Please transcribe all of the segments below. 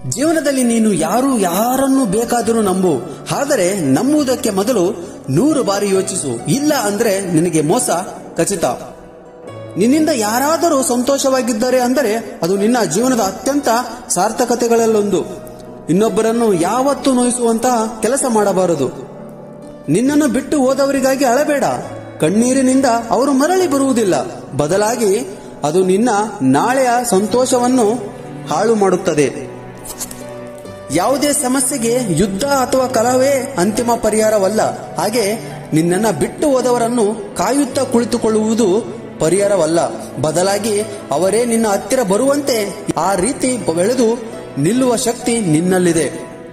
ಜೀವನದಲ್ಲಿ ನೀನು ಯಾರು ಯಾರನ್ನು ಬೇಕಾದರೂ ನಂಬು ಆದರೆ ನಂಬುವುದಕ್ಕೆ ಮೊದಲು ನೂರು ಬಾರಿ ಯೋಚಿಸು ಇಲ್ಲ ಅಂದ್ರೆ ನಿನಗೆ ಮೋಸ ಖಚಿತ ನಿನ್ನಿಂದ ಯಾರಾದರೂ ಸಂತೋಷವಾಗಿದ್ದಾರೆ ಅಂದರೆ ಅದು ನಿನ್ನ ಜೀವನದ ಅತ್ಯಂತ ಸಾರ್ಥಕತೆಗಳಲ್ಲೊಂದು ಇನ್ನೊಬ್ಬರನ್ನು ಯಾವತ್ತೂ ನೋಯಿಸುವಂತಹ ಕೆಲಸ ಮಾಡಬಾರದು ನಿನ್ನನ್ನು ಬಿಟ್ಟು ಹೋದವರಿಗಾಗಿ ಅಳಬೇಡ ಕಣ್ಣೀರಿನಿಂದ ಅವರು ಮರಳಿ ಬರುವುದಿಲ್ಲ ಬದಲಾಗಿ ಅದು ನಿನ್ನ ನಾಳೆಯ ಸಂತೋಷವನ್ನು ಹಾಳು ಮಾಡುತ್ತದೆ ಯಾವುದೇ ಸಮಸ್ಯೆಗೆ ಯುದ್ಧ ಅಥವಾ ಕಲವೇ ಅಂತಿಮ ಪರಿಹಾರವಲ್ಲ ಹಾಗೆ ನಿನ್ನನ್ನ ಬಿಟ್ಟು ಹೋದವರನ್ನು ಕಾಯುತ್ತಾ ಕುಳಿತುಕೊಳ್ಳುವುದು ಪರಿಹಾರವಲ್ಲ ಬದಲಾಗಿ ಅವರೇ ನಿನ್ನ ಹತ್ತಿರ ಬರುವಂತೆ ಆ ರೀತಿ ಬೆಳೆದು ನಿಲ್ಲುವ ಶಕ್ತಿ ನಿನ್ನಲ್ಲಿದೆ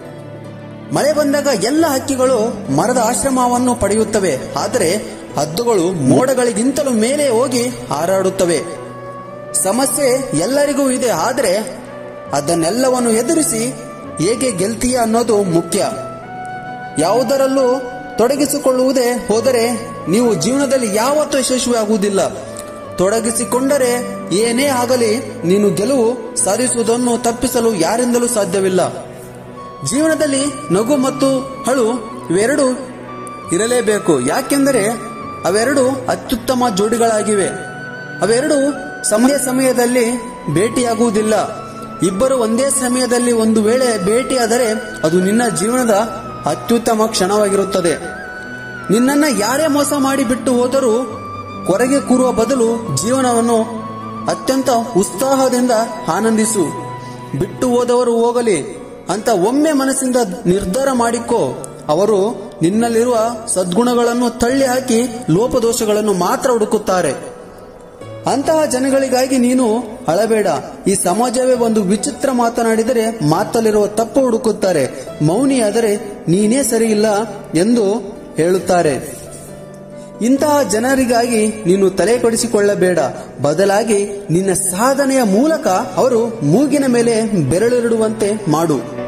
ಮಳೆ ಬಂದಾಗ ಎಲ್ಲ ಹಕ್ಕಿಗಳು ಮರದ ಆಶ್ರಮವನ್ನು ಪಡೆಯುತ್ತವೆ ಆದರೆ ಹದ್ದುಗಳು ಮೋಡಗಳಿಗಿಂತಲೂ ಮೇಲೆ ಹೋಗಿ ಹಾರಾಡುತ್ತವೆ ಸಮಸ್ಯೆ ಎಲ್ಲರಿಗೂ ಇದೆ ಆದರೆ ಅದನ್ನೆಲ್ಲವನ್ನು ಎದುರಿಸಿ ಹೇಗೆ ಗೆಲ್ತೀಯ ಅನ್ನೋದು ಮುಖ್ಯ ಯಾವುದರಲ್ಲೂ ತೊಡಗಿಸಿಕೊಳ್ಳುವುದೇ ಹೋದರೆ ನೀವು ಜೀವನದಲ್ಲಿ ಯಾವತ್ತೂ ಯಶಸ್ವಿ ಆಗುವುದಿಲ್ಲ ತೊಡಗಿಸಿಕೊಂಡರೆ ಏನೇ ಆಗಲಿ ನೀನು ಗೆಲುವು ಸಾಧಿಸುವುದನ್ನು ತಪ್ಪಿಸಲು ಯಾರಿಂದಲೂ ಸಾಧ್ಯವಿಲ್ಲ ಜೀವನದಲ್ಲಿ ನಗು ಮತ್ತು ಹಳು ಇವೆರಡು ಇರಲೇಬೇಕು ಯಾಕೆಂದರೆ ಅವೆರಡು ಅತ್ಯುತ್ತಮ ಜೋಡಿಗಳಾಗಿವೆ ಅವೆರಡು ಸಮಯ ಸಮಯದಲ್ಲಿ ಭೇಟಿಯಾಗುವುದಿಲ್ಲ ಇಬ್ಬರು ಒಂದೇ ಸಮಯದಲ್ಲಿ ಒಂದು ವೇಳೆ ಭೇಟಿಯಾದರೆ ಅದು ನಿನ್ನ ಜೀವನದ ಅತ್ಯುತ್ತಮ ಕ್ಷಣವಾಗಿರುತ್ತದೆ ನಿನ್ನನ್ನ ಯಾರೇ ಮೋಸ ಮಾಡಿ ಬಿಟ್ಟು ಹೋದರೂ ಕೊರಗೆ ಕೂರುವ ಬದಲು ಜೀವನವನ್ನು ಅತ್ಯಂತ ಉತ್ಸಾಹದಿಂದ ಆನಂದಿಸು ಬಿಟ್ಟು ಹೋದವರು ಹೋಗಲಿ ಅಂತ ಒಮ್ಮೆ ಮನಸ್ಸಿಂದ ನಿರ್ಧಾರ ಮಾಡಿಕೋ ಅವರು ನಿನ್ನಲ್ಲಿರುವ ಸದ್ಗುಣಗಳನ್ನು ತಳ್ಳಿ ಹಾಕಿ ಲೋಪದೋಷಗಳನ್ನು ಮಾತ್ರ ಹುಡುಕುತ್ತಾರೆ ಅಂತಹ ಜನಗಳಿಗಾಗಿ ನೀನು ಅಳಬೇಡ ಈ ಸಮಾಜವೇ ಒಂದು ವಿಚಿತ್ರ ಮಾತನಾಡಿದರೆ ಮಾತಲ್ಲಿರುವ ತಪ್ಪು ಹುಡುಕುತ್ತಾರೆ ಮೌನಿಯಾದರೆ ನೀನೇ ಸರಿಯಿಲ್ಲ ಎಂದು ಹೇಳುತ್ತಾರೆ ಇಂತಹ ಜನರಿಗಾಗಿ ನೀನು ತಲೆ ಕೊಡಿಸಿಕೊಳ್ಳಬೇಡ ಬದಲಾಗಿ ನಿನ್ನ ಸಾಧನೆಯ ಮೂಲಕ ಅವರು ಮೂಗಿನ ಮೇಲೆ ಬೆರಳಿಡುವಂತೆ ಮಾಡು